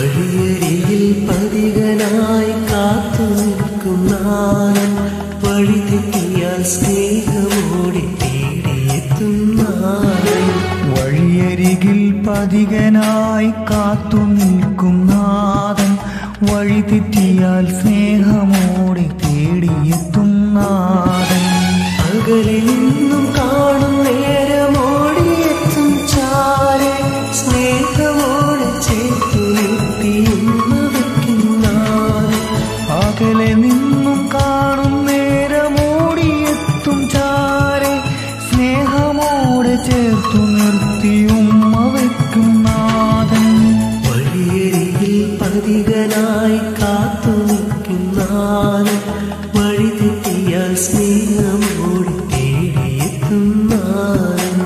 വഴിയരികിൽ പതികനായി കാത്തു നിൽക്കും നാളൻ വഴി തെറ്റിയാൽ സ്നേഹമോടെ തേടിയെത്തും നാളൻ വഴിയരികിൽ പതികനായി കാത്തു നിൽക്കും നാഥൻ വഴി തെറ്റിയാൽ സ്നേഹമോടെ തേടിയെത്തും നാഥൻ അകലെ നിന്നും കാണും നേരമോടിയെത്തും ചാരെ സ്നേഹമോടെ ചേർത്തു നിർത്തിയുന്ന വയ്ക്കുന്നാൻ അകലെ നിന്നും കാണും നേരമോടിയെത്തും ചാരെ സ്നേഹമോടെ ചേർത്തു നിർത്തിയും അവയ്ക്കും നാഥൻ വഴിയരികിൽ പതികനായി കാത്തു നിൽക്കുന്നാൻ വഴി തെറ്റിയാൽ സ്നേഹമോടെ തേടിയെത്തും നാൻ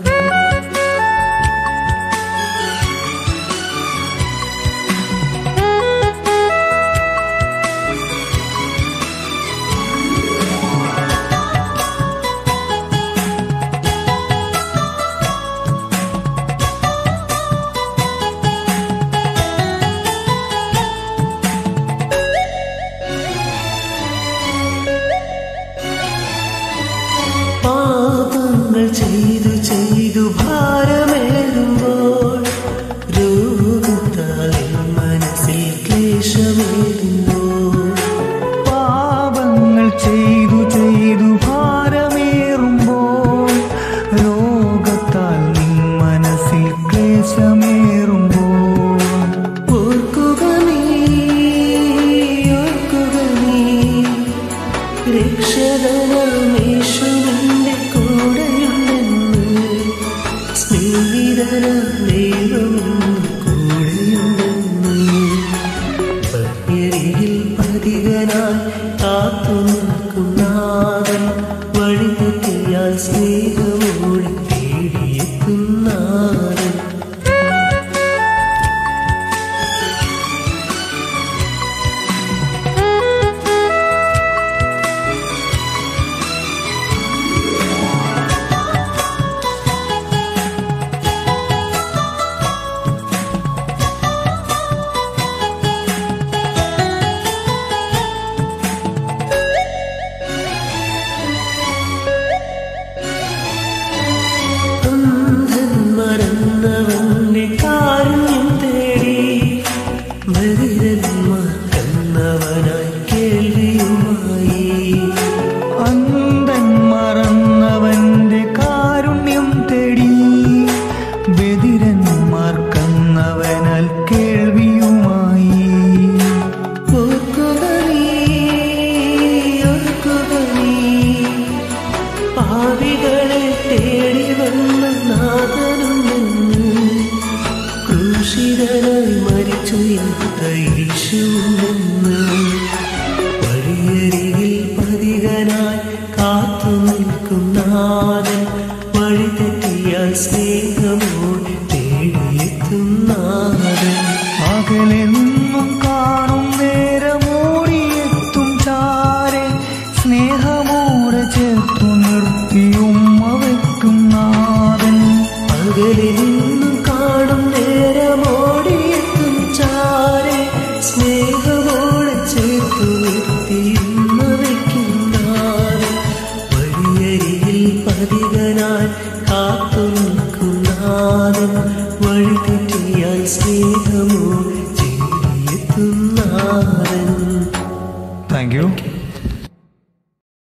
പാപങ്ങൾ ചെയ്തു ചെയ്തു ഭാരമേറുമ്പോൾ രോഗത്താൽ എൻ മനസ്സിൽ ക്ലേശമേറുമ്പോൾ പാപങ്ങൾ ചെയ്തു ചെയ്തു ഭാരമേറുമ്പോൾ രോഗത്താൽ നിൻ മനസ്സിൽ ക്ലേശമേറുമ്പോൾ ഓർക്കുക നീ ഓർക്കുക നീ രക്ഷകനമേശുവിന്റെ കൂടെയുണ്ടെന്ന് സ്നേഹിതന ദൈവമെന്ന് കൂടെയുണ്ടെന്ന് പര്യരികിൽ പതികനായി കാത്തു നിൽക്കുന്നാഥൻ വഴി തെറ്റിയാൽ സ്നേഹമോടെ തേടിയെത്തുന്നാഥൻ അന്ധൻ മറന്നവന്റെ കാരുണ്യം തേടി ബധിരന്മാർ കന്നവനായി കേൾവിയുമായി അന്തൻ മറന്നവന്റെ കാരുണ്യം തേടി ബദിരന്മാർ കന്നവനാൽ കേൾവിയുമായി ഓർക്കുക നീ, ഓർക്കുക നീ, പാപികളെ തേടി വന്ന നാഥനുണ്ടെന്ന് ക്രൂശിതനായി മരിച്ചുയർത്ത യേശുവെന്ന് വഴിയരികിൽ പതികനായി കാത്തു നിൽക്കും നാഥൻ വഴി തെറ്റിയാൽ സ്നേഹമോടെ തേടിയെത്തും നാഥൻ അകലെ നിന്നും കാണും നേരമോടിയെത്തും ചാരെ സ്നേഹമോടെ ചേർത്തു നിർത്തിയും അവയ്ക്കും നാഥൻ അകലെ നിന്നും കാണും നേരമോടിയെത്തും ചാരെ സ്നേഹമോടെ ചേർത്തു നിർത്തിയുന്ന വയ്ക്കുന്നാൻ വഴിയരികിൽ പതികനായി കാത്തു നിൽക്കുന്നാൻ വഴി തെറ്റിയാൽ സ്നേഹമോ ചെയ്യെത്തുന്നാൻ താങ്ക് യു